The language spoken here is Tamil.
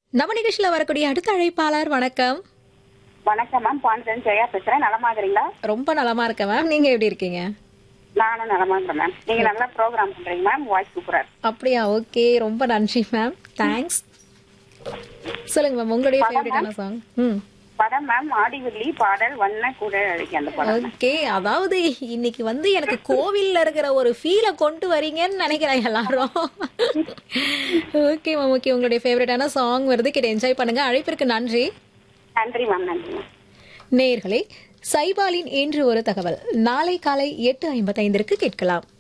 நம்ம நிகழ்ச்சியில வரக்கூடிய அடுத்த அழைப்பாளர் வணக்கம் வணக்கம் மேம் பாண்டியன் ஜெயா பேசுறேன் நலமா இருக்கிறீங்களா ரொம்ப நலமா இருக்கேன் மேம் நீங்க எப்படி இருக்கீங்க நானும் நலமா இருக்கிறேன் மேம் நீங்க நல்லா ப்ரோக்ராம் பண்றீங்க மேம் வாய்ஸ் சூப்பரா இருக்கு அப்படியா ஓகே ரொம்ப நன்றி மேம் தேங்க்ஸ் சொல்லுங்க மேம் உங்களுடைய ஃபேவரட்டான சாங் ம் படம் மேம் ஆடிவில்லி பாடல் வண்ண கூட அழைக்க அந்த படம் ஓகே அதாவது இன்னைக்கு வந்து எனக்கு கோவில்ல இருக்கிற ஒரு ஃபீலை கொண்டு வரீங்கன்னு நினைக்கிறேன் எல்லாரும் ஓகே மேம் ஓகே உங்களுடைய ஃபேவரட்டான சாங் வருது கேட்டு என்ஜாய் பண்ணுங்க அழைப்பிற்கு நன்றி நன்றி மேம் நன்றி மேம் நேயர்களே சைபாலின் இன்று ஒரு தகவல் நாளை காலை எட்டு ஐம்பத்தைந்திற்கு கேட்கலாம்